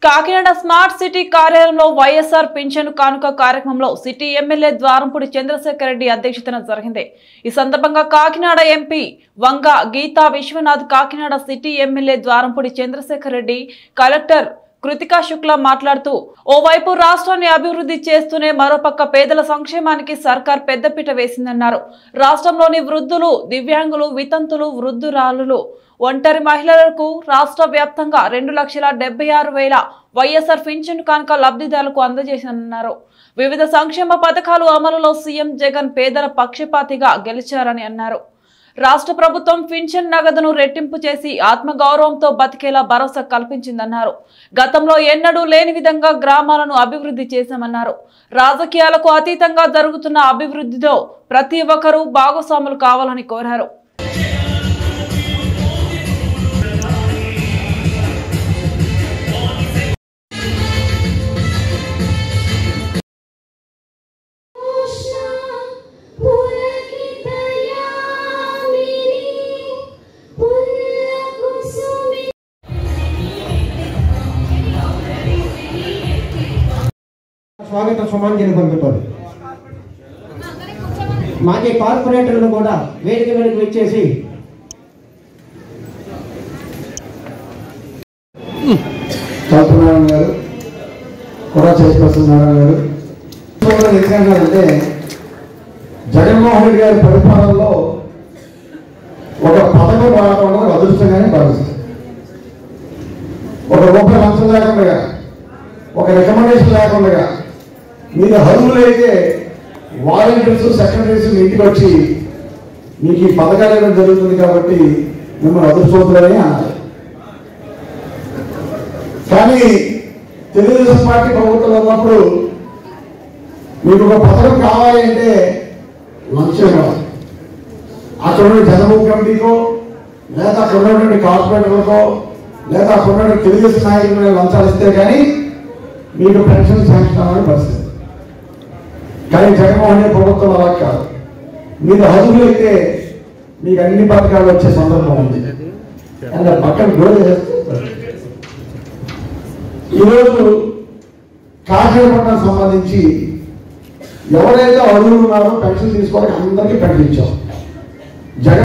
Kakinada smart city కార్యాలయంలో వైఎస్ఆర్ పింఛను కానుక కార్యక్రమంలో సిటీ ఎమ్మెల్యే ద్వారంపూడి చంద్రశేఖర్ రెడ్డి అధ్యక్షతన జరిగింది ఈ సందర్భంగా Kakinada MP Vanga Geetha Viswanath Kakinada city MLA Dwarampudi Chandrasekhar Reddy collector Krithika Shukla మాట్లాడుతూ ఓవైపు రాష్ట్రాన్ని అభివృద్ధి చేస్తూనే మరోపక్క పేదల సంక్షేమానికి సర్కార్ పెద్దపీట వేసిందన్నారు రాష్ట్రంలోని వృద్ధులు దివ్యాంగులు వితంతులు వృద్ధురాలులు ఒంటరి మహిళలకు రాష్ట్ర వ్యాప్తంగా రెండు లక్షల డెబ్బై ఆరు వేల వైఎస్ఆర్ పింఛన్ కానుక లబ్ధిదారులకు అందజేశారన్నారు వివిధ సంక్షేమ పథకాలు అమలులో సీఎం జగన్ పేదల పక్షపాతిగా గెలిచారని అన్నారు రాష్ట్ర ప్రభుత్వం పింఛన్ నగదును రెట్టింపు చేసి ఆత్మగౌరవంతో బతికేలా భరోసా కల్పించిందన్నారు గతంలో ఎన్నడూ లేని విధంగా గ్రామాలను అభివృద్ధి చేశామన్నారు రాజకీయాలకు అతీతంగా జరుగుతున్న అభివృద్ధిలో ప్రతి ఒక్కరూ భాగస్వాములు కావాలని కోరారు కృష్ణ పులకితయామిని పుల్లకుసుమి స్వాగత సుమాంజలి పంపుతారు మాజీ కార్పొరేటర్లు కూడా వేదిక మీదకి వచ్చేసి సత్యనారాయణ గారు కూడా చైర్పర్సన్ నారాయణ గారు కూడా ఎందుకంటారంటే జగన్మోహన్ రెడ్డి గారి పరిపాలనలో ఒక పథకం రావడం ఒక అదృష్టంగానే భావిస్తారు ఒక రూపాయి లంచం లేకుండా ఒక రికమెండేషన్ లేకుండా మీరు హరువులు అయితే వాలంటీర్స్ సెక్రటరీస్ మీ ఇంటికి వచ్చి మీకు ఈ పథకాలు ఇవ్వడం జరుగుతుంది కాబట్టి మిమ్మల్ని అదృష్టవంతులని అన్నారు కానీ తెలుగుదేశం పార్టీ ప్రభుత్వంలో ఉన్నప్పుడు మీకు ఒక పథకం కావాలి అంటే లంచం ఇవ్వాలి అక్కడ ఉన్న జనభూ కమిటీకో లేదా అక్కడ ఉన్నటువంటి కార్పొరేటర్లకో లేదా అక్కడ ఉన్నటువంటి తెలుగుదేశం నాయకుల మీద లంచాలు ఇస్తే కానీ మీకు పెన్షన్ శాంక్షన్ అవ్వని పరిస్థితి కానీ జగన్మోహన్ రెడ్డి ప్రభుత్వం అలా కాదు మీరు హదులు అయితే మీకు అన్ని పథకాలు వచ్చే సందర్భం ఉంది అండ్ పక్కన గోల్ ఈరోజు కాకినాడ సంబంధించి ఎవరైతే అడుగులు ఉన్నారో పెన్షన్ తీసుకోవడానికి అందరికీ ప్రకటించాం జగన్